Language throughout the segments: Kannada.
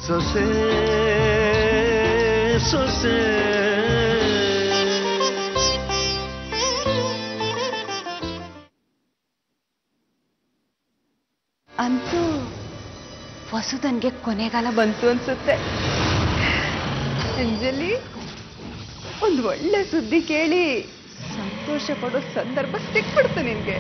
ಸೊಸೆ ಸೊಸೆ ಅಂತೂ ವಸುದನ್ಗೆ ಕೊನೆಗಾಲ ಬಂತು ಅನ್ಸುತ್ತೆ ಅಂಜಲಿ ಒಂದು ಒಳ್ಳೆ ಸುದ್ದಿ ಕೇಳಿ ಸಂತೋಷ ಪಡೋ ಸಂದರ್ಭ ಸಿಕ್ಬಿಡ್ತು ನಿನ್ಗೆ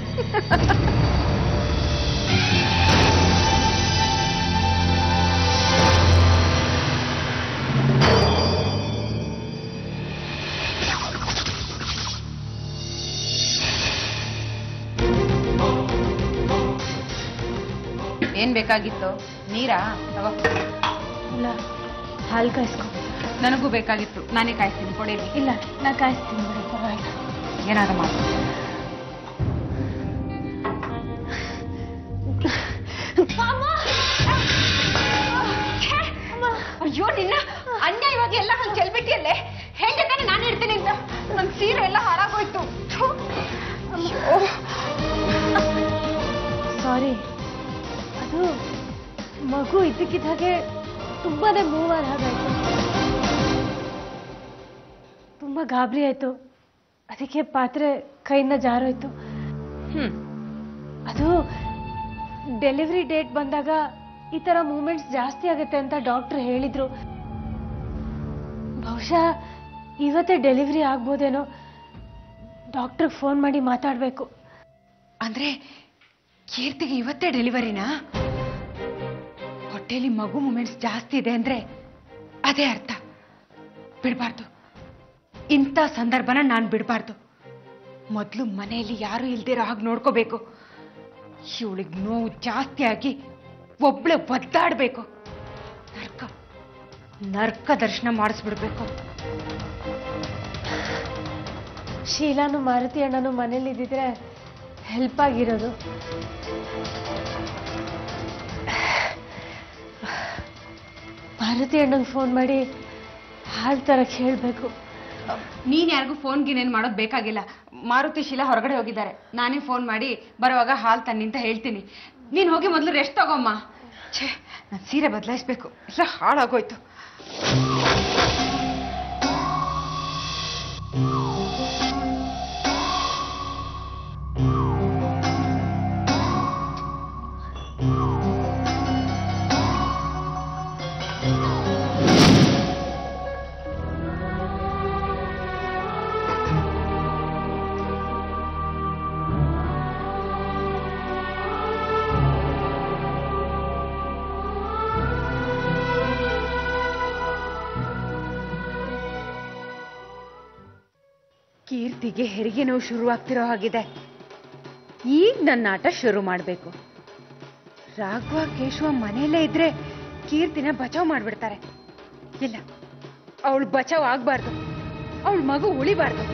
ಏನ್ ಬೇಕಾಗಿತ್ತು ನೀರಾ ತಗೋ ಇಲ್ಲ ಹಾಲು ಕಾಯಿಸ್ಕೊ ನನಗೂ ಬೇಕಾಗಿತ್ತು ನಾನೇ ಕಾಯಿಸ್ತೀನಿ ಕೊಡೇಲಿ ಇಲ್ಲ ನಾ ಕಾಯಿಸ್ತೀನಿ ಬಿಡು ಪರವಾಗಿಲ್ಲ ಏನಾದ್ರು ಮಾಡು ಅಯ್ಯೋ ನಿನ್ನ ಅನ್ಯಾಯವಾಗಿ ಎಲ್ಲ ಹಂಗೆ ಚೆಲ್ಬಿಟ್ಟಿಯಲ್ಲೇ ಹೇಗೆ ತಾನೆ ನಾನು ಇಡ್ತೀನಿ ಅಂತ ನನ್ ಸೀರೆ ಎಲ್ಲ ಹಾಳಾಗೋಯ್ತು ಥು. ಅಯ್ಯೋ. ಸಾರಿ ಅದು ಮಗು ಇದ್ದಕ್ಕಿದ್ದ ಹಾಗೆ ತುಂಬಾನೇ ಮೂವ್ ಆದ ಹಾಗಾಯ್ತು ತುಂಬಾ ಗಾಬರಿ ಆಯ್ತು ಅದಕ್ಕೆ ಪಾತ್ರೆ ಕೈಯಿಂದ ಜಾರೋಯ್ತು ಹ್ಮ್ ಅದು ಡೆಲಿವರಿ ಡೇಟ್ ಬಂದಾಗ ಈ ತರ ಮೂಮೆಂಟ್ಸ್ ಜಾಸ್ತಿ ಆಗುತ್ತೆ ಅಂತ ಡಾಕ್ಟರ್ ಹೇಳಿದ್ರು ಬಹುಶಃ ಇವತ್ತೇ ಡೆಲಿವರಿ ಆಗ್ಬೋದೇನೋ ಡಾಕ್ಟರ್ ಫೋನ್ ಮಾಡಿ ಮಾತಾಡ್ಬೇಕು ಅಂದ್ರೆ ಕೀರ್ತಿಗೆ ಇವತ್ತೇ ಡೆಲಿವರಿನಾ ಹೊಟ್ಟೆಲಿ ಮಗು ಮೂಮೆಂಟ್ಸ್ ಜಾಸ್ತಿ ಇದೆ ಅಂದ್ರೆ ಅದೇ ಅರ್ಥ ಬಿಡಬಾರ್ದು ಇಂಥ ಸಂದರ್ಭನ ನಾನು ಬಿಡಬಾರ್ದು ಮೊದಲು ಮನೆಯಲ್ಲಿ ಯಾರು ಇಲ್ದಿರೋ ಹಾಗೆ ನೋಡ್ಕೋಬೇಕು ಇವಳಿಗೆ ನೋವು ಜಾಸ್ತಿ ಆಗಿ ಒಬ್ಳೆ ಒದ್ದಾಡ್ಬೇಕು ನರ್ಕ ನರ್ಕ ದರ್ಶನ ಮಾಡಿಸ್ಬಿಡ್ಬೇಕು ಶೀಲಾನು ಮಾರುತಿ ಅಣ್ಣನು ಮನೇಲಿ ಇದ್ದಿದ್ರೆ ಹೆಲ್ಪ್ ಆಗಿರೋದು ಮಾರುತಿ ಅಣ್ಣಂಗೆ ಫೋನ್ ಮಾಡಿ ಹಾಲು ತರಕ್ಕೆ ಹೇಳಬೇಕು ನೀನ್ ಯಾರಿಗೂ ಫೋನ್ ಗಿನೇನ್ ಮಾಡೋದು ಬೇಕಾಗಿಲ್ಲ ಮಾರುತಿ ಶೀಲಾ ಹೊರಗಡೆ ಹೋಗಿದ್ದಾರೆ ನಾನೇ ಫೋನ್ ಮಾಡಿ ಬರುವಾಗ ಹಾಲು ತನ್ನಿ ಅಂತ ಹೇಳ್ತೀನಿ ನೀನ್ ಹೋಗಿ ಮೊದಲು ರೆಸ್ಟ್ ತಗೋಮ್ಮ ಛೇ ನಾನು ಸೀರೆ ಬದಲಾಯಿಸ್ಬೇಕು ಎಲ್ಲ ಹಾಳಾಗೋಯ್ತು ಕೀರ್ತಿಗೆ ಹೆರಿಗೆ ನೋವು ಶುರುವಾಗ್ತಿರೋ ಹಾಗಿದೆ ಈಗ ನನ್ನ ಆಟ ಶುರು ಮಾಡಬೇಕು ರಾಘವ ಕೇಶವ ಮನೆಯಲ್ಲೇ ಇದ್ರೆ ಕೀರ್ತಿನ ಬಚಾವ್ ಮಾಡ್ಬಿಡ್ತಾರೆ ಇಲ್ಲ ಅವಳು ಬಚಾವ್ ಆಗ್ಬಾರ್ದು ಅವಳ ಮಗು ಉಳಿಬಾರ್ದು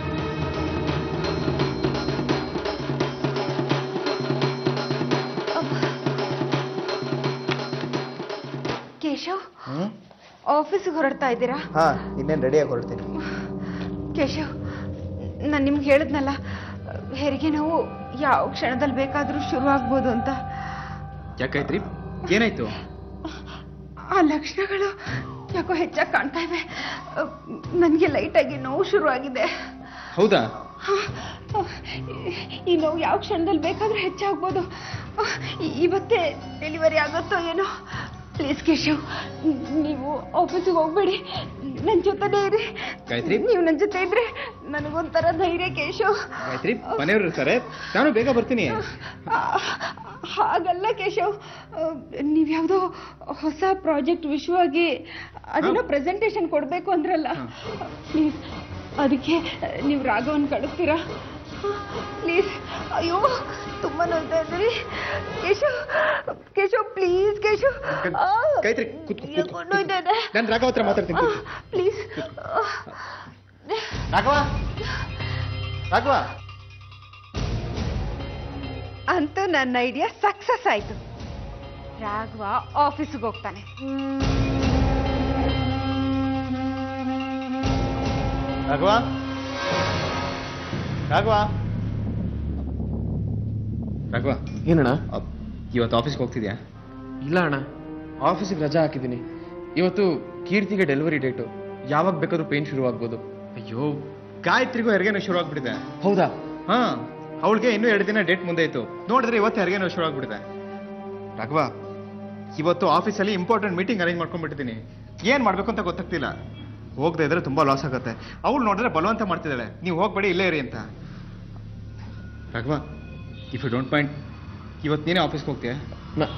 ಕೇಶವ್ ಆಫೀಸಿಗೆ ಹೊರಡ್ತಾ ಇದ್ದೀರಾ ಹಾ ಇನ್ನೇನು ರೆಡಿಯಾಗಿ ಹೊರಡ್ತೀನಿ ಕೇಶವ್ ನಾನು ನಿಮ್ಗೆ ಹೇಳಿದ್ನಲ್ಲ ಹೆರಿಗೆ ನೋವು ಯಾವ ಕ್ಷಣದಲ್ಲಿ ಬೇಕಾದರೂ ಶುರು ಆಗ್ಬೋದು ಅಂತ ಯಾಕಾಯ್ತ್ರಿ ಏನಾಯ್ತು ಆ ಲಕ್ಷಣಗಳು ಯಾಕೋ ಹೆಚ್ಚಾಗಿ ಕಾಣ್ತಾ ಇವೆ ನನಗೆ ಲೈಟಾಗಿ ನೋವು ಶುರುವಾಗಿದೆ ಹೌದಾ ಈ ನೋವು ಯಾವ ಕ್ಷಣದಲ್ಲಿ ಬೇಕಾದ್ರೂ ಹೆಚ್ಚಾಗ್ಬೋದು ಇ- ಇವತ್ತೇ ಡೆಲಿವರಿ ಆಗುತ್ತೋ ಏನೋ ಪ್ಲೀಸ್ ಕೇಶವ್ ನೀವು ಆಫೀಸಿಗೆ ಹೋಗ್ಬೇಡಿ ನನ್ನ ಜೊತೆನೇ ಇರಿ ಗಾಯತ್ರಿ? ನೀವು ನನ್ನ ಜೊತೆ ಇದ್ರೆ ನನಗೊಂಥರ ಧೈರ್ಯ ಕೇಶವ್ ಗಾಯತ್ರಿ ಮನೆಯವರು ಇರ್ತಾರೆ ನಾನು ಬೇಗ ಬರ್ತೀನಿ ಆ, ಹಾಗಲ್ಲ ಕೇಶವ್ ನೀವ್ಯಾವುದೋ ಹೊಸ ಪ್ರಾಜೆಕ್ಟ್ ವಿಷಯವಾಗಿ ಅದೇನೋ ಪ್ರೆಸೆಂಟೇಶನ್ ಕೊಡಬೇಕು ಅಂದ್ರಲ್ಲ ಪ್ಲೀಸ್ ಅದಕ್ಕೆ ನೀವು ರಾಘವನ್ ಕಳಿಸ್ತೀರಾ ಪ್ಲೀಸ್ ಅಯ್ಯೋ ತುಂಬಾ ನೋಯ್ತಾ ಇದ್ದೀರಿ ಕೇಶವ್ ಕೇಶವ್ ಪ್ಲೀಸ್ ಕೇಶವ್ ಆ, ಗಾಯತ್ರಿ ಕೂತ್ಕೋ ಯಾಕೋ ಕೂತ್ಕೋ ನೋಯ್ತಾ ಇದೆ ನಾನು ರಾಘವ ಹತ್ರ ಮಾತಾಡ್ತೀನಿ ಕೂತ್ಕೋ. ಪ್ಲೀಸ್ ರಾಘವ ರಾಘವ ಅಂತೂ ನನ್ನ ಐಡಿಯಾ ಸಕ್ಸಸ್ ಆಯ್ತು ರಾಘವ ಆಫೀಸಿಗೆ ಹೋಗ್ತಾನೆ ರಾಘವ ರಾಘವ ರಾಘವ ಏನಣ್ಣ ಅಪ್, ಇವತ್ತು ಆಫೀಸ್ಗೆ ಹೋಗ್ತಿದ್ಯಾ ಇಲ್ಲ ಅಣ್ಣ ಆಫೀಸಿಗೆ ರಜಾ ಹಾಕಿದ್ದೀನಿ ಇವತ್ತು ಕೀರ್ತಿಗೆ ಡೆಲಿವರಿ ಡೇಟು ಯಾವಾಗ ಬೇಕಾದ್ರೂ ಪೇನ್ ಶುರುವಾಗ್ಬೋದು ಅಯ್ಯೋ ಗಾಯತ್ರಿಗೂ ಹೆರಿಗೆನೋ ಶುರು ಆಗ್ಬಿಟ್ಟಿದೆ ಹೌದಾ ಹಾ ಅವಳಿಗೆ ಇನ್ನೂ ಎರಡು ದಿನ ಡೇಟ್ ಮುಂದೆ ಇತ್ತು ನೋಡಿದ್ರೆ ಇವತ್ತು ಹೆರಿಗೆನೋ ಶುರು ಆಗ್ಬಿಟ್ಟಿದೆ ರಾಘವ ಇವತ್ತು ಆಫೀಸಲ್ಲಿ ಇಂಪಾರ್ಟೆಂಟ್ ಮೀಟಿಂಗ್ ಅರೇಂಜ್ ಮಾಡ್ಕೊಂಡ್ಬಿಟ್ಟಿದ್ದೀನಿ ಏನ್ ಮಾಡ್ಬೇಕು ಅಂತ ಗೊತ್ತಾಗ್ತಿಲ್ಲ ಹೋಗದೆ ಇದ್ರೆ ತುಂಬಾ ಲಾಸ್ ಆಗುತ್ತೆ ಅವಳು ನೋಡಿದ್ರೆ ಬಲವಂತ ಮಾಡ್ತಿದ್ದಾಳೆ ನೀವು ಹೋಗ್ಬೇಡಿ ಇಲ್ಲೇ ಇರಿ ಅಂತ Raghava if you don't mind ಇವತ್ತು ನೀನೇ ಆಫೀಸ್ಗೆ ಹೋಗ್ತೀಯ ನ-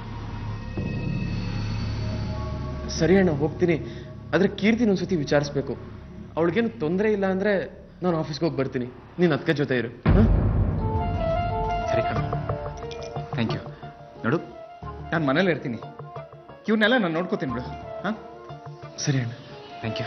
ಸರಿ ಅಣ್ಣ ಹೋಗ್ತೀನಿ ಆದ್ರೆ ಕೀರ್ತಿನ ಒಂದ್ಸತಿ ವಿಚಾರಿಸ್ಬೇಕು ಅವಳಿಗೇನು ತೊಂದರೆ ಇಲ್ಲ ಅಂದ್ರೆ ನಾನು ಆಫೀಸ್ಗೆ ಹೋಗಿ ಬರ್ತೀನಿ ನೀನು ಅದಕ್ಕೆ ಜೊತೆ ಇರು ಹಾ? ಸರಿ ಕಣ ಥ್ಯಾಂಕ್ ಯು ನೋಡು ನಾನು ಮನೇಲಿ ಇರ್ತೀನಿ ಇವನ್ನೆಲ್ಲ ನಾನು ನೋಡ್ಕೋತೀನಿ ಬಿಡು ಹಾಂ ಸರಿ ಅಣ್ಣ ಥ್ಯಾಂಕ್ ಯು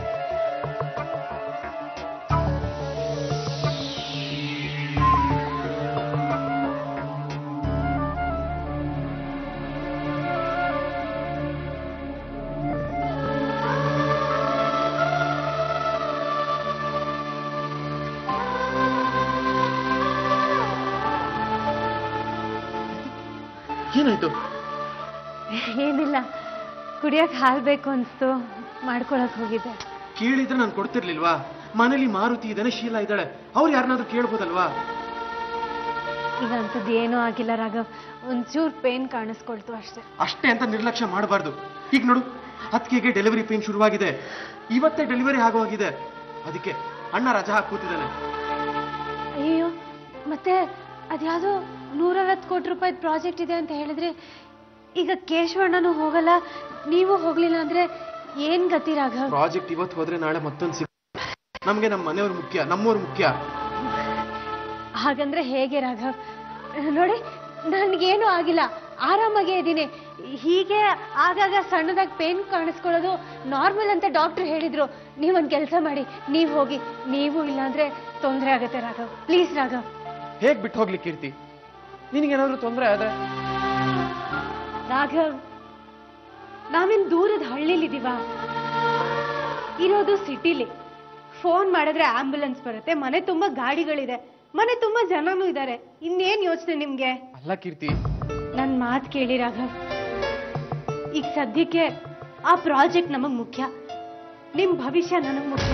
ಏನಾಯ್ತು ಏನಿಲ್ಲ ಕುಡಿಯಕ್ ಹಾಲ್ ಬೇಕು ಅನ್ಸ್ತು ಮಾಡ್ಕೊಳಕ್ ಹೋಗಿದ್ದೆ ಕೇಳಿದ್ರೆ ನಾನು ಕೊಡ್ತಿರ್ಲಿಲ್ವಾ ಮನೇಲಿ ಮಾರುತಿ ಇದ್ದಾನೆ ಶೀಲಾ ಇದ್ದಾಳೆ ಅವ್ರು ಯಾರನ್ನಾದ್ರೂ ಕೇಳ್ಬೋದಲ್ವಾ ಈಗ ಅಂಥದ್ದು ಏನೂ ಆಗಿಲ್ಲ ರಾಘವ್ ಒಂಚೂರು ಪೇನ್ ಕಾಣಿಸ್ಕೊಳ್ತು ಅಷ್ಟೇ ಅಷ್ಟೇ ಅಂತ ನಿರ್ಲಕ್ಷ್ಯ ಮಾಡಬಾರ್ದು ಈಗ ನೋಡು ಅತ್ತಿಗೆಗೆ ಡೆಲಿವರಿ ಪೇನ್ ಶುರುವಾಗಿದೆ ಇವತ್ತೇ ಡೆಲಿವರಿ ಆಗೋಗಿದೆ ಅದಕ್ಕೆ ಅಣ್ಣ ರಜಾ ಹಾಕಿ ಕೂತಿದ್ದಾನೆ ಅಯ್ಯೋ ಮತ್ತೆ ಅದ್ಯಾವುದೋ ನೂರೈವತ್ತು ಕೋಟಿ ರೂಪಾಯಿ ಪ್ರಾಜೆಕ್ಟ್ ಇದೆ ಅಂತ ಹೇಳಿದ್ರೆ ಈಗ ಕೇಶವಣ್ಣನೂ ಹೋಗಲ್ಲ ನೀವು ಹೋಗ್ಲಿಲ್ಲ ಅಂದ್ರೆ ಏನ್ ಗತಿ ರಾಘವ್ ಪ್ರಾಜೆಕ್ಟ್ ಇವತ್ತು ಹೋದ್ರೆ ನಾಳೆ ಮತ್ತೊಂದು ಸಿಗ್ ನಮ್ಗೆ ನಮ್ಮ ಮನೆಯವ್ರು ಮುಖ್ಯ ನಮ್ಮವ್ರು ಮುಖ್ಯ ಹಾಗಂದ್ರೆ ಹೇಗೆ ರಾಘವ್ ನೋಡಿ ನನ್ಗೇನು ಆಗಿಲ್ಲ ಆರಾಮಾಗೇ ಇದ್ದೀನಿ ಹೀಗೆ ಆಗಾಗ ಸಣ್ಣದಾಗಿ ಪೇನ್ ಕಾಣಿಸ್ಕೊಳ್ಳೋದು ನಾರ್ಮಲ್ ಅಂತ ಡಾಕ್ಟರ್ ಹೇಳಿದ್ರು ನೀವೊಂದು ಕೆಲಸ ಮಾಡಿ ನೀವು ಹೋಗಿ ನೀವು ಇಲ್ಲಾಂದ್ರೆ ತೊಂದರೆ ಆಗುತ್ತೆ ರಾಘವ್ ಪ್ಲೀಸ್ ರಾಘವ್ ಹೇಗ್ ಬಿಟ್ಟು ಹೋಗ್ಲಿ ಕೀರ್ತಿ ನಿನಗೇನಾದ್ರೂ ತೊಂದರೆ ಆದ್ರೆ ರಾಘವ್ ನಾವೇನ್ ದೂರದ ಹಳ್ಳಿಲಿದೀವ ಇರೋದು ಸಿಟಿಲಿ ಫೋನ್ ಮಾಡಿದ್ರೆ ಆಂಬ್ಯುಲೆನ್ಸ್ ಬರುತ್ತೆ ಮನೆ ತುಂಬಾ ಗಾಡಿಗಳಿದೆ ಮನೆ ತುಂಬಾ ಜನನೂ ಇದ್ದಾರೆ ಇನ್ನೇನ್ ಯೋಚನೆ ನಿಮ್ಗೆ ಅಲ್ಲ ಕೀರ್ತಿ ನನ್ ಮಾತ್ ಕೇಳಿ ರಾಘವ್ ಈಗ ಸದ್ಯಕ್ಕೆ ಆ ಪ್ರಾಜೆಕ್ಟ್ ನಮಗ್ ಮುಖ್ಯ ನಿಮ್ ಭವಿಷ್ಯ ನನಗ್ ಮುಖ್ಯ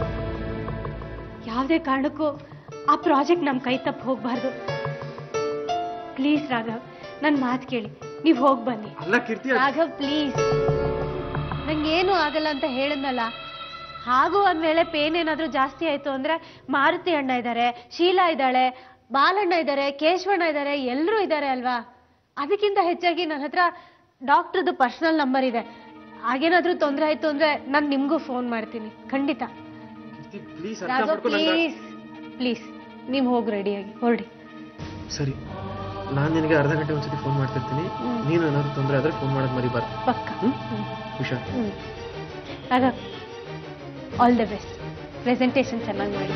ಯಾವುದೇ ಕಾರಣಕ್ಕೂ ಆ ಪ್ರಾಜೆಕ್ಟ್ ನಮ್ ಕೈ ತಪ್ಪು ಹೋಗ್ಬಾರ್ದು ಪ್ಲೀಸ್ ರಾಘವ್ ನನ್ ಮಾತ್ ಕೇಳಿ ನೀವ್ ಹೋಗ್ ಬನ್ನಿ ಅಲ್ಲ ಕೀರ್ತಿ ಅದ್- ರಾಘವ್ ಪ್ಲೀಸ್ ನಂಗೇನು ಆಗಲ್ಲ ಅಂತ ಹೇಳಿದ್ನಲ್ಲ ಹಾಗೂ ಒಂದ್ ವೇಳೆ ಪೇನ್ ಏನಾದ್ರೂ ಜಾಸ್ತಿ ಆಯ್ತು ಅಂದ್ರೆ ಮಾರುತಿ ಅಣ್ಣ ಇದ್ದಾರೆ ಶೀಲಾ ಇದ್ದಾಳೆ ಬಾಲಣ್ಣ ಇದ್ದಾರೆ ಕೇಶವಣ್ಣ ಇದ್ದಾರೆ ಎಲ್ಲರೂ ಇದ್ದಾರೆ ಅಲ್ವಾ ಅದಕ್ಕಿಂತ ಹೆಚ್ಚಾಗಿ ನನ್ನ ಹತ್ರ ಡಾಕ್ಟರ್ದು ಪರ್ಸನಲ್ ನಂಬರ್ ಇದೆ ಹಾಗೇನಾದ್ರೂ ತೊಂದರೆ ಆಯ್ತು ಅಂದ್ರೆ ನಾನು ನಿಮ್ಗೂ ಫೋನ್ ಮಾಡ್ತೀನಿ ಖಂಡಿತ ಕೀರ್ತಿ ಪ್ಲೀಸ್ ಅರ್ಥ ರಾಘವ್ ಮಾಡ್ಕೊ ನಂಗೆ ಪ್ಲೀಸ್ ಪ್ಲೀಸ್ ನೀವು ಹೋಗಿ ರೆಡಿಯಾಗಿ ಹೊರಡಿ ಸರಿ ನಾನು ನಿನಗೆ ಅರ್ಧ ಗಂಟೆ ಒಂದ್ಸತಿ ಫೋನ್ ಮಾಡ್ತಿರ್ತೀನಿ ಹ್ಮ್. ನೀನು ಏನಾದ್ರು ತೊಂದರೆ ಆದ್ರೆ ಫೋನ್ ಮಾಡೋದು ಮರಿಬಾರ್ದು ಪಕ್ಕ ಹ್ಮ್? ಹ್ಮ್ ಹುಷಾರ್ ಹ್ಮ್ Raghav all the best presentation ಚೆನ್ನಾಗಿ ಮಾಡಿ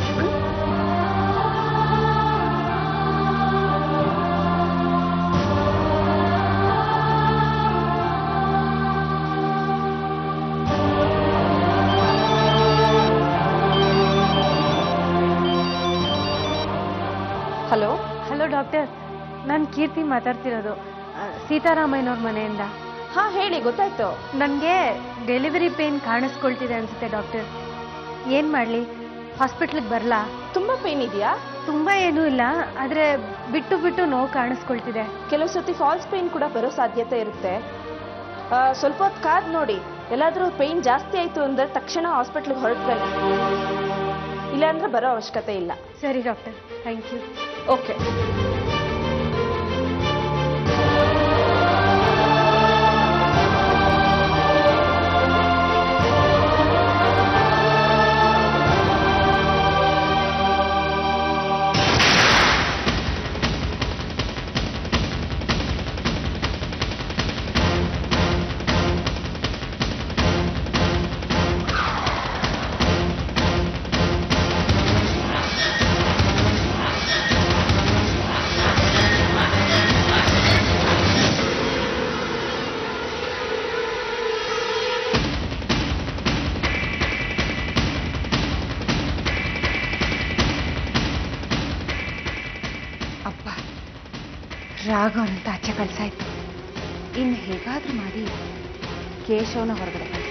ಹಲೋ ಹಲೋ ಡಾಕ್ಟರ್ ನಾನು ಕೀರ್ತಿ ಮಾತಾಡ್ತಿರೋದು ಆ, ಸೀತಾರಾಮಯ್ಯನವ್ರ ಮನೆಯಿಂದ ಹಾ ಹೇಳಿ ಗೊತ್ತಾಯ್ತು ನನಗೆ ಡೆಲಿವರಿ ಪೇನ್ ಕಾಣಿಸ್ಕೊಳ್ತಿದೆ ಅನ್ಸುತ್ತೆ ಡಾಕ್ಟರ್ ಏನು ಮಾಡಲಿ ಹಾಸ್ಪಿಟ್ಲಿಗೆ ಬರಲಾ ತುಂಬಾ ಪೇನ್ ಇದೆಯಾ ತುಂಬ ಏನೂ ಇಲ್ಲ ಆದರೆ ಬಿಟ್ಟು ಬಿಟ್ಟು ನೋವು ಕಾಣಿಸ್ಕೊಳ್ತಿದೆ ಕೆಲವು ಸತಿ ಫಾಲ್ಸ್ ಪೇನ್ ಕೂಡ ಬರೋ ಸಾಧ್ಯತೆ ಇರುತ್ತೆ ಆ, ಸ್ವಲ್ಪ ಹೊತ್ತು ಕಾದ್ ನೋಡಿ ಎಲ್ಲಾದ್ರೂ ಪೇನ್ ಜಾಸ್ತಿ ಆಯ್ತು ಅಂದ್ರೆ ತಕ್ಷಣ ಹಾಸ್ಪಿಟ್ಲಿಗೆ ಹೊರಟು ಬನ್ನಿ ಇಲ್ಲಾಂದ್ರೆ ಬರೋ ಅವಶ್ಯಕತೆ ಇಲ್ಲ ಸರಿ ಡಾಕ್ಟರ್ ಥ್ಯಾಂಕ್ ಯು ಓಕೆ ಅಪ್ಪ ರಾಘವನಂತ ಆಚೆ ಕಳ್ಸಾಯ್ತು ಇನ್ನು ಹೇಗಾದ್ರೂ ಮಾಡಿ ಕೇಶವನ ಹೊರಗಡೆ ಕಳ್ಸಿ.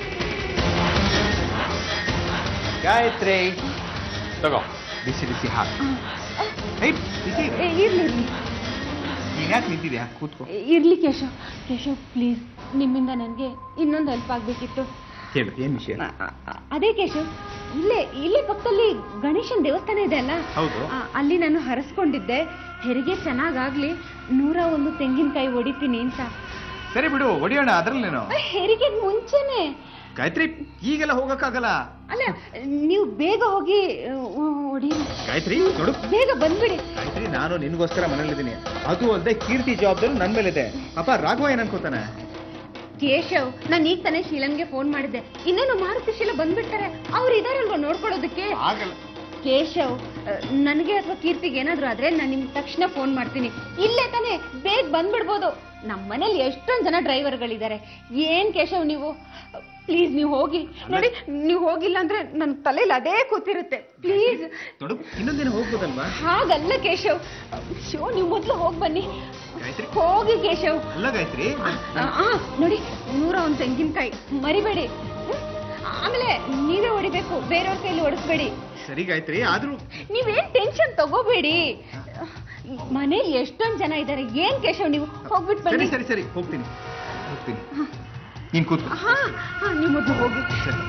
ಗಾಯತ್ರಿ ತಗೋ ಬಿಸಿ ಬಿಸಿ ಹಾಕು ಏಯ್, ಬಿಸಿ ಇದೆ. ಏ, ಇರ್ಲಿ ಇರ್ಲಿ ನೀನ್ ಯಾಕೆ ನಿಂತಿದ್ಯಾ ಕೂತ್ಕೋ ಇರ್ಲಿ ಕೇಶವ್ ಕೇಶವ್ ಪ್ಲೀಸ್ ನಿಮ್ಮಿಂದ ನನಗೆ ಇನ್ನೊಂದು ಹೆಲ್ಪ್ ಆಗಬೇಕಿತ್ತು ಹೇಳು ಏನ್ ವಿಷಯ ಅದೇ ಕೇಶವ್ ಇಲ್ಲೇ ಇಲ್ಲೇ ಪಕ್ಕದಲ್ಲಿ ಗಣೇಶನ್ ದೇವಸ್ಥಾನ ಇದೆ ಅಲ್ಲ ಹೌದು. ಆ, ಅಲ್ಲಿ ನಾನು ಹರಸ್ಕೊಂಡಿದ್ದೆ ಹೆರಿಗೆ ಚೆನ್ನಾಗಾಗ್ಲಿ ನೂರ ಒಂದು ತೆಂಗಿನಕಾಯಿ ಹೊಡಿತೀನಿ ಅಂತ ಸರಿ ಬಿಡು ಹೊಡಿಯೋಣ ಅದ್ರಲ್ಲೇನು ಹೆರಿಗೆ ಮುಂಚೆನೆ ಗಾಯತ್ರಿ ಈಗೆಲ್ಲ ಹೋಗಕ್ಕಾಗಲ್ಲ ಅಲ್ಲ ನೀವು ಬೇಗ ಹೋಗಿ ಹೊಡಿ ಗಾಯತ್ರಿ ನೋಡು ಬೇಗ ಬಂದ್ಬಿಡಿ ಗಾಯತ್ರಿ ನಾನು ನಿನ್ಗೋಸ್ಕರ ಮನೇಲಿದ್ದೀನಿ ಅದು ಅಲ್ಲದೆ ಕೀರ್ತಿ ಜವಾಬ್ದಾರಿ ನನ್ ಮೇಲಿದೆ ಅಪ್ಪ ರಾಘವ ಏನ್ ಅನ್ಕೋತಾನೆ ಕೇಶವ್ ನಾನು ಈಗ ತಾನೇ ಶೀಲನ್ಗೆ ಫೋನ್ ಮಾಡಿದ್ದೆ ಇನ್ನೇನು ಮಾರುತಿ ಶೀಲ ಬಂದ್ಬಿಡ್ತಾರೆ ಅವ್ರು ಇದಾರಲ್ವಾ ನೋಡ್ಕೊಳ್ಳೋದಕ್ಕೆ ಆಗಲ್ಲ ಕೇಶವ್ ನನಗೆ ಅಥವಾ ಕೀರ್ತಿಗೆ ಏನಾದ್ರೂ ಆದ್ರೆ ನಾನು ನಿಮ್ಗೆ ತಕ್ಷಣ ಫೋನ್ ಮಾಡ್ತೀನಿ ಇಲ್ಲೇ ತಾನೇ ಬೇಗ ಬಂದ್ಬಿಡ್ಬೋದು ನಮ್ಮ ಮನೇಲಿ ಎಷ್ಟೊಂದ್ ಜನ ಡ್ರೈವರ್ಗಳಿದ್ದಾರೆ ಏನ್ ಕೇಶವ್ ನೀವು ಪ್ಲೀಸ್ ನೀವು ಹೋಗಿ ನೋಡಿ ನೀವು ಹೋಗಿಲ್ಲ ಅಂದ್ರೆ ನನ್ನ ತಲೆಯಲ್ಲಿ ಅದೇ ಕೂತಿರುತ್ತೆ ಪ್ಲೀಸ್ ನೋಡು ಇನ್ನೊಂದಿನ ಹೋಗ್ಬೋದಲ್ವಾ ಹಾಗಲ್ಲ ಕೇಶವ್ ಶೋ ನೀವು ಮೊದಲು ಹೋಗಿ ಬನ್ನಿ ಗಾಯತ್ರಿ ಹೋಗಿ ಕೇಶವ್ ಅಲ್ಲ ಗಾಯತ್ರಿ ಆ, ಆ, ನೋಡಿ ನೂರ ಒಂದು ತೆಂಗಿನಕಾಯಿ ಮರಿಬೇಡಿ ಹ್ಮ್? ಆಮೇಲೆ ನೀವೇ ಹೊಡಿಬೇಕು ಬೇರೆಯವ್ರ ಕೈಲಿ ಹೊಡಿಸ್ಬೇಡಿ ಸರಿ ಗಾಯತ್ರಿ ಆದ್ರೂ ನೀವೇನ್ ಟೆನ್ಷನ್ ತಗೋಬೇಡಿ ಮನೇಲಿ ಎಷ್ಟೊಂದ್ ಜನ ಇದ್ದಾರೆ ಏನ್ ಕೇಶವ್ ನೀವು ಹೋಗ್ಬಿಟ್ಟು ಸರಿ ಬನ್ನಿ ಸರಿ ಸರಿ ಹೋಗ್ತೀನಿ ಹೋಗ್ತೀನಿ ನೀನ್ ಕೂತ್ಕೋ ಹಾ ಹಾ ನೀವು ಮೊದಲು ಹೋಗಿ ಸರಿ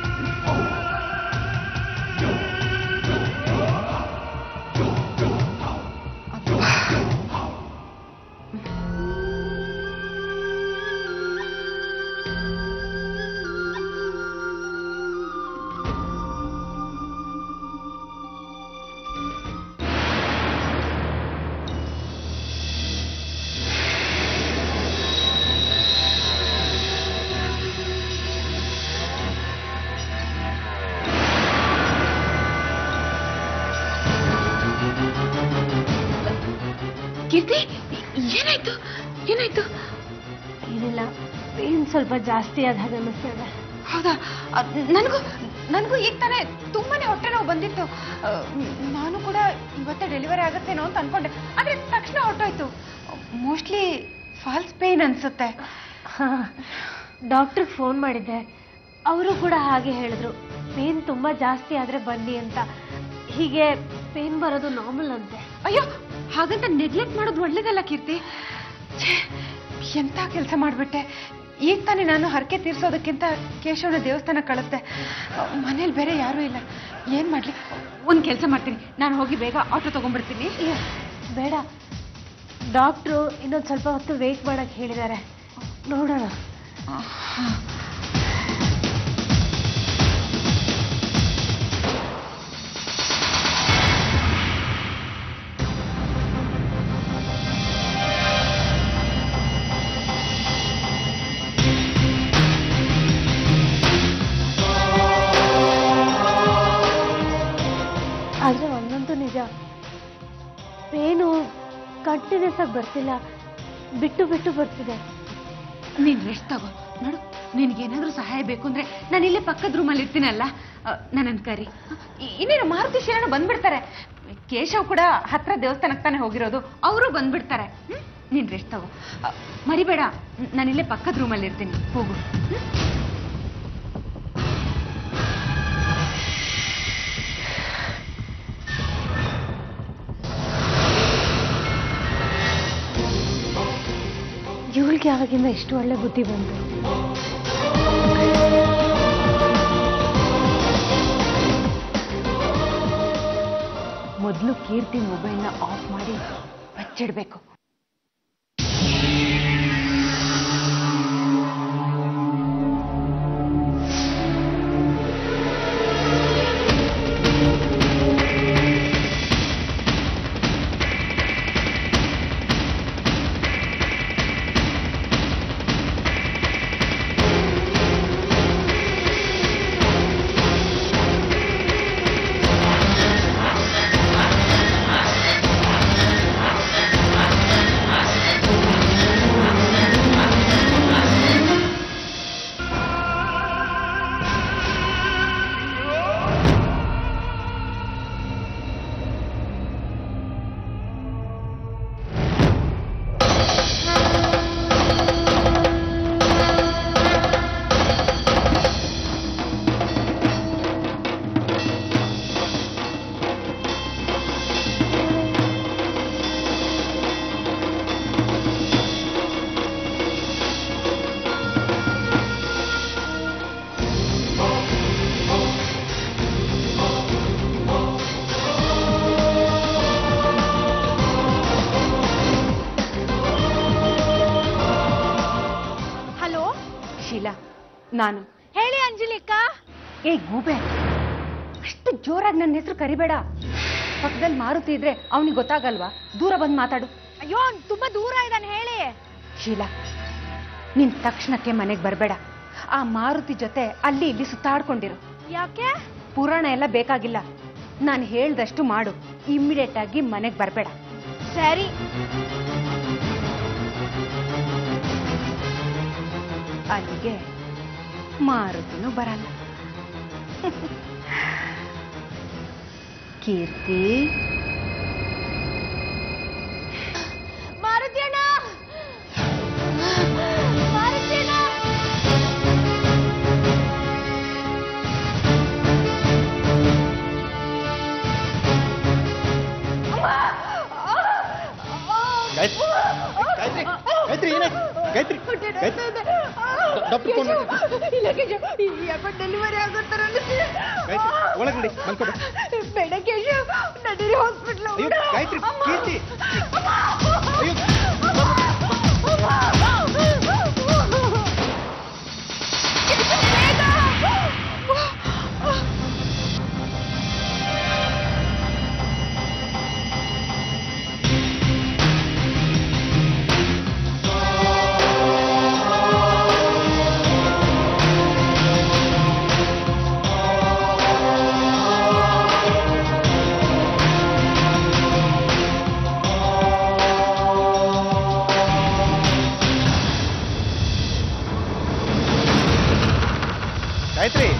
ಕೀರ್ತಿ ಏನಾಯ್ತು ಏನಾಯ್ತು ಏನಿಲ್ಲ ಪೇನ್ ಸ್ವಲ್ಪ ಜಾಸ್ತಿ ಆದ ಹಾಗೆ ಅನ್ನಿಸ್ತಿದೆ ಹೌದಾ ಅದ್ ನನಗೂ ನನಗೂ ಈಗ ತಾನೇ ತುಂಬಾನೇ ಹೊಟ್ಟೆ ನೋವು ಬಂದಿತ್ತು ಆ, ನಾನು ಕೂಡ ಇವತ್ತೇ ಡೆಲಿವರಿ ಆಗುತ್ತೇನೋ ಅಂತ ಅನ್ಕೊಂಡೆ ಆದ್ರೆ ತಕ್ಷಣ ಹೊಟ್ಟೋಯ್ತು ಮೋಸ್ಟ್ಲಿ ಫಾಲ್ಸ್ ಪೇನ್ ಅನ್ಸುತ್ತೆ ಡಾಕ್ಟ್ರಿಗೆ ಫೋನ್ ಮಾಡಿದ್ದೆ ಅವರು ಕೂಡ ಹಾಗೆ ಹೇಳಿದ್ರು ಪೇನ್ ತುಂಬಾ ಜಾಸ್ತಿ ಆದ್ರೆ ಬನ್ನಿ ಅಂತ ಹೀಗೆ ಪೇನ್ ಬರೋದು ನಾರ್ಮಲ್ ಅಂತೆ ಅಯ್ಯೋ ಹಾಗಂತ ನೆಗ್ಲೆಕ್ಟ್ ಮಾಡೋದು ಒಳ್ಳೇದಲ್ಲ ಕೀರ್ತಿ ಛೇ, ಎಂತ ಕೆಲಸ ಮಾಡ್ಬಿಟ್ಟೆ ಈಗ ತಾನೇ ನಾನು ಹರಕೆ ತೀರ್ಸೋದಕ್ಕಿಂತ ಕೇಶವನ ದೇವಸ್ಥಾನ ಕಳಿಸ್ದೆ ಮನೇಲಿ ಬೇರೆ ಯಾರೂ ಇಲ್ಲ ಏನ್ ಮಾಡ್ಲಿ ಒಂದ್ ಕೆಲಸ ಮಾಡ್ತೀನಿ ನಾನು ಹೋಗಿ ಬೇಗ ಆಟೋ ತಗೊಂಡ್ಬಿಡ್ತೀನಿ ಅಯ್ಯೋ, ಬೇಡ ಡಾಕ್ಟ್ರು ಇನ್ನೊಂದು ಸ್ವಲ್ಪ ಹೊತ್ತು ವೇಟ್ ಮಾಡಕ್ ಹೇಳಿದ್ದಾರೆ ನೋಡೋಣ ಆದ್ರೆ ಒಂದಂತೂ ನಿಜ ಪೇನು ಕಂಟಿನ್ಯೂಸ್ ಆಗಿ ಬರ್ತಿಲ್ಲ ಬಿಟ್ಟು ಬಿಟ್ಟು ಬರ್ತಿದೆ ನೀನ್ ರೆಸ್ಟ್ ತಗೋ ನೋಡು ನಿನ್ಗೇನಾದ್ರೂ ಸಹಾಯ ಬೇಕು ಅಂದ್ರೆ ನಾನು ಇಲ್ಲೇ ಪಕ್ಕದ ರೂಮಲ್ಲಿ ಇರ್ತೀನಲ್ಲ ನನ್ನನ್ ಕರಿ ಇ- ಇನ್ನೇನು ಮಾರುತಿ ಶರಣ ಬಂದ್ಬಿಡ್ತಾರೆ ಕೇಶವ್ ಕೂಡ ಹತ್ರ ದೇವಸ್ಥಾನಕ್ಕೆ ತಾನೇ ಹೋಗಿರೋದು ಅವರು ಬಂದ್ಬಿಡ್ತಾರೆ ಹ್ಮ್? ನೀನ್ ರೆಸ್ಟ್ ತಗೋ ಅ, ಮರಿಬೇಡ ನಾನು ಇಲ್ಲೇ ಪಕ್ಕದ ರೂಮಲ್ಲಿ ಇರ್ತೀನಿ ಹೋಗು ಹ್ಮ್? ಇವಳಿಗೆ ಯಾವಾಗಿಂದ ಇಷ್ಟು ಒಳ್ಳೆ ಬುದ್ಧಿ ಬಂತು ಮೊದಲು ಕೀರ್ತಿ ಮೊಬೈಲ್ನ ಆಫ್ ಮಾಡಿ ಬಚ್ಚಿಡ್ಬೇಕು ಆ ನಾನು ಹೇಳಿ ಅಂಜಲಿಕ್ಕ ಏ ಗೂಬೆ ಅಷ್ಟು ಜೋರಾಗಿ ನನ್ನ ಹೆಸರು ಕರಿಬೇಡ ಪಕ್ಕದಲ್ಲಿ ಮಾರುತಿ ಇದ್ರೆ ಅವನಿಗೆ ಗೊತ್ತಾಗಲ್ವಾ ದೂರ ಬಂದು ಮಾತಾಡು ಅಯ್ಯೋ ಅವ್ನ್ ತುಂಬಾ ದೂರ ಇದ್ದಾನೆ ಹೇಳಿ ಶೀಲಾ ನಿನ್ ತಕ್ಷಣಕ್ಕೆ ಮನೆಗೆ ಬರಬೇಡ ಆ ಮಾರುತಿ ಜೊತೆ ಅಲ್ಲಿ ಇಲ್ಲಿ ಸುತ್ತಾಡ್ಕೊಂಡಿರು ಯಾಕೆ ಪುರಾಣ ಎಲ್ಲ ಬೇಕಾಗಿಲ್ಲ ನಾನು ಹೇಳ್ದಷ್ಟು ಮಾಡು ಇಮ್ಮಿಡಿಯೇಟ್ ಆಗಿ ಮನೆಗೆ ಬರಬೇಡ ಸರಿ ಅಲ್ಲಿಗೆ ಮಾರುತಿನೂ ಬರಲ್ಲ ಕೀರ್ತಿ ಮಾರುತಿ ಅಣ್ಣ ಮಾರುತಿ ಅಣ್ಣ ಗಾಯತ್ರಿ ಗಾಯತ್ರಿ ಗಾಯತ್ರಿ ಏನಾಯ್ತು Gayatri Gayatri doctor phone delivery ಆಗುತ್ತಾರೆ ಗಾಯತ್ರಿ ಒಳಗಡೆ ಮಲ್ಕೊಬ ಬೇಡ ಕೇಶವ್ ನಡೀರಿ ಹಾಸ್ಪಿಟ್ಲ್ ಅಯ್ಯೋ ಗಾಯತ್ರಿ ಕೀರ್ತಿ ಅಯ್ಯೋ ಗಾಯತ್ರಿ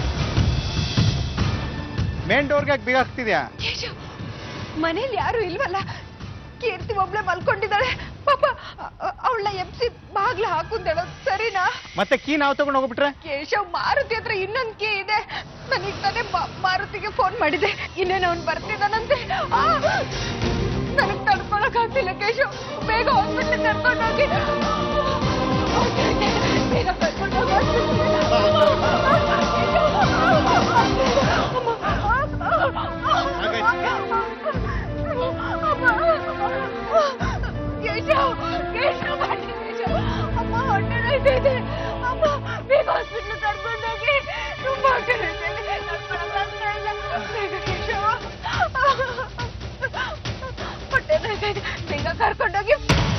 ಮೇನ್ ಡೋರ್ಗೆ ಯಾಕೆ ಬೀಗ ಹಾಕ್ತಿದ್ಯಾ ಮನೇಲಿ ಯಾರು ಇಲ್ವಲ್ಲ ಕೀರ್ತಿ ಒಬ್ಳೆ ಮಲ್ಕೊಂಡಿದ್ದಾಳೆ ಪಾಪ ಅವಳನ್ನ ಎಬ್ಸಿ ಬಾಗ್ಲ ಹಾಕುಂದೇಳೋ ಸರಿನಾ ಮತ್ತೆ ಕೀ ನಾವು ತಗೊಂಡು ಹೋಗ್ಬಿಟ್ರೆ ಕೇಶವ್ ಮಾರುತಿ ಹತ್ರ ಇನ್ನೊಂದ್ ಕೀ ಇದೆ ನನಗೆ ತಾನೇ ಮಾ- ಮಾರುತಿಗೆ ಫೋನ್ ಮಾಡಿದೆ ಇನ್ನೇನು ಅವ್ನು ಬರ್ತಿದ್ದಾನಂತೆ ನನಗ್ ತಡ್ಕೊಳಕ್ ಆಗ್ತಿಲ್ಲ ಕೇಶವ್ ಬೇಗ ಹಾಸ್ಪಿಟ್ಲ್ ಕರ್ಕೊಂಡು ಹೋಗಿ ಬೇಗ ಕರ್ಕೊಂಡು ಹೋಗಿ ಕೇಶವ್ ಕೇಶವ್ ಬನ್ನಿ ಕೇಶವ್ ಅಮ್ಮ ಹೊಟ್ಟೆ ನೋಯ್ತಿದೆ ಅಮ್ಮ ಬೇಗ ಹಾಸ್ಪಿಟ್ಲ್ ಕರ್ಕೊಂಡು ಹೋಗಿ ತುಂಬಾ ಕರೀತಿದೆ ನಡ್ಕೊಳಕ್ಕಾಗ್ತಾ ಇಲ್ಲ ಬೇಗ ಕೇಶವ್ ಹೊಟ್ಟೆ ನೋಯ್ತಿದೆ ಬೇಗ ಕರ್ಕೊಂಡೋಗಿ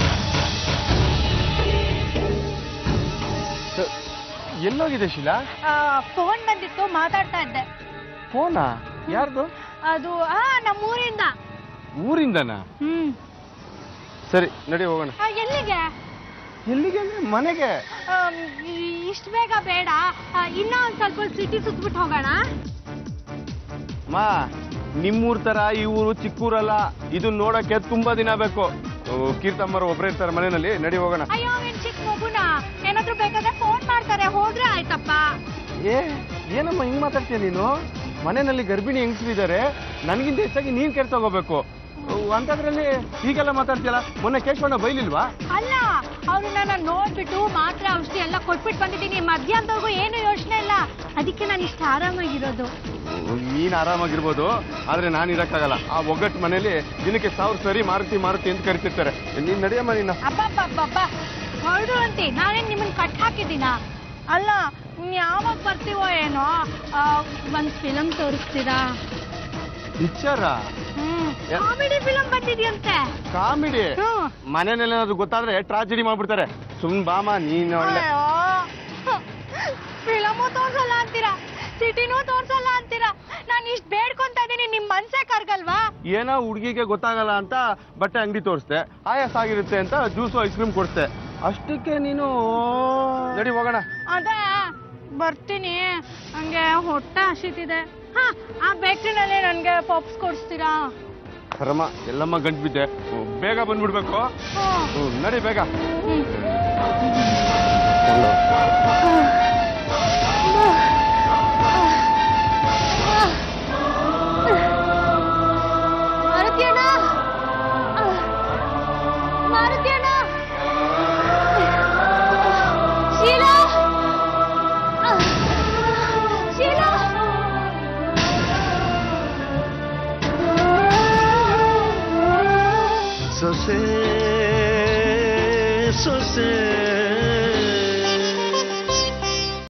ಎಲ್ಲೋಗಿದೆ ಶೀಲಾ ಫೋನ್ ಬಂದಿತ್ತು ಮಾತಾಡ್ತಾ ಇದ್ದೆ ಫೋನಾ ಯಾರ್ದು ಅದು ಆ ನಮ್ಮೂರಿಂದ ಊರಿಂದನಾ ಹ್ಮ್ ಸರಿ ನಡಿ ಹೋಗೋಣ ಆ, ಎಲ್ಲಿಗೆ ಎಲ್ಲಿಗೆ ಅಂದ್ರೆ ಮನೆಗೆ ಆಮ್, ಈ- ಇಷ್ಟ್ ಬೇಗ ಬೇಡ ಆ, ಇನ್ನೂ ಒಂದ್ ಸ್ವಲ್ಪ ಸಿಟಿ ಸುತ್ಬಿಟ್ಟು ಹೋಗೋಣ ಮಾ ನಿಮ್ಮೂರ್ ತರ ಈ ಊರು ಚಿಕ್ಕೂರಲ್ಲ ಇದು ನೋಡಕ್ಕೆ ತುಂಬಾ ದಿನ ಬೇಕು ಓ, ಕೀರ್ತಮ್ಮರು ಒಬ್ರೇ ಇರ್ತಾರೆ ಮನೆಯಲ್ಲಿ ನಡಿ ಹೋಗೋಣ ಅಯ್ಯೋ ಏನ್ ಚಿಕ್ಕ ಮಗುನ ಏನಾದ್ರೂ ಬೇಕಾದ್ರೆ ಫೋನ್ ಮಾಡ್ತಾರೆ ಹೋದ್ರೆ ಆಯ್ತಪ್ಪ ಏ ಏನಮ್ಮ ಹಿಂಗ್ ಮಾತಾಡ್ತೀಯ ನೀನು ಮನೆಯಲ್ಲಿ ಗರ್ಭಿಣಿ ಹೆಂಗಸರಿದ್ದಾರೆ ನನಗಿಂತ ಹೆಚ್ಚಾಗಿ ನೀನ್ ಕೇರ್ ತಗೋಬೇಕು ಅಂತದ್ರಲ್ಲಿ ಹೀಗೆಲ್ಲ ಮಾತಾಡ್ತೀಯಲ್ಲ ಮೊನ್ನೆ ಕೇಶವಣ್ಣ ಬೈಲಿಲ್ವಾ ಅಲ್ಲ ಅವ್ರು ನನ್ನ ನೋಡ್ಬಿಟ್ಟು ಮಾತ್ರೆ ಔಷಧಿ ಎಲ್ಲ ಕೊಟ್ಬಿಟ್ಟು ಬಂದಿದ್ದೀನಿ ಮಧ್ಯಾಹ್ನದವರೆಗೂ ಏನು ಯೋಚನೆ ಇಲ್ಲ ಅದಕ್ಕೆ ನಾನು ಇಷ್ಟ ಆರಾಮಾಗಿರೋದು ನೀನ್ ಆರಾಮಾಗಿರ್ಬೋದು ಆದ್ರೆ ನಾನು ಇರಕ್ಕಾಗಲ್ಲ ಆ ಒಗ್ಗಟ್ಟು ಮನೇಲಿ ದಿನಕ್ಕೆ ಸಾವಿರ ಸರಿ ಮಾರುತಿ ಮಾರುತಿ ಅಂತ ಕರಿತಿರ್ತಾರೆ ನೀನ್ ನಡಿಯಮ್ಮ ನೀನು ಅಬ್ಬಬ್ಬಬ್ಬಬ್ಬ ಹೊರಡು ಅಂತಿ ನಾನೇನ್ ನಿಮ್ಮನ್ನ ಕಟ್ ಹಾಕಿದ್ದೀನ ಅಲ್ಲ ನೀವ್ ಯಾವಾಗ ಬರ್ತೀವೋ ಏನೋ ಆ, ಒಂದ್ ಫಿಲಮ್ ತೋರಿಸ್ತೀರಾ ಪಿಕ್ಚರ ಹ್ಮ್ ಯಾ- ಕಾಮಿಡಿ ಫಿಲಮ್ ಬಂದಿದ್ಯಂತೆ ಕಾಮಿಡಿ ಹ್ಮ್ ಮನೇಲಿ ಏನಾದ್ರು ಗೊತ್ತಾದ್ರೆ ಟ್ರಾಜಿಡಿ ಮಾಡ್ಬಿಡ್ತಾರೆ ಸುಮ್ ಬಾಮ ನೀನ್ ಒಳ್ಳೆ ಫಿಲಮು ತೋರ್ಸಲ್ಲ ಅಂತೀರಾ ಸಿಟಿನೂ ತೋರ್ಸಲ್ಲ ಅಂತೀರಾ ನಾನು ಇಷ್ಟ ಬೇಡ್ಕೊಂತ ಇದೀನಿ ನಿಮ್ ಮನ್ಸೇ ಕರ್ಗಲ್ವಾ ಏನೋ ಹುಡುಗಿಗೆ ಗೊತ್ತಾಗಲ್ಲ ಅಂತ ಬಟ್ಟೆ ಅಂಗಡಿ ತೋರಿಸ್ದೆ ಆಯಾಸ ಆಗಿರುತ್ತೆ ಅಂತ ಜ್ಯೂಸು ಐಸ್ ಕ್ರೀಮ್ ಕೊಡ್ತೆ ಅಷ್ಟಕ್ಕೆ ನೀನು ನಡಿ ಹೋಗೋಣ ಅದೇ ಬರ್ತೀನಿ ಹಂಗೆ ಹೊಟ್ಟೆ ಹಸಿತಿದೆ ಹಾ ಆ ಬೇಕ್ರಿನಲ್ಲಿ ನನ್ಗೆ ಪಾಪ್ಸ್ ಕೊಡಿಸ್ತೀರಾ ಕರ್ಮ ಎಲ್ಲಮ್ಮ ಗಂಟು ಬಿದ್ದೆ ಹ್ಮ್, ಬೇಗ ಬಂದ್ಬಿಡ್ಬೇಕು ಹ್ಮ್ ಹ್ಮ್, ನಡಿ ಬೇಗ ಹ್ಮ್ ಮಾರುತಿ ಅಣ್ಣ ಮಾರುತಿ ಅಣ್ಣ ಶೀಲಾ ಶೀಲಾ ಸೊಸೆ ಸೊಸೆ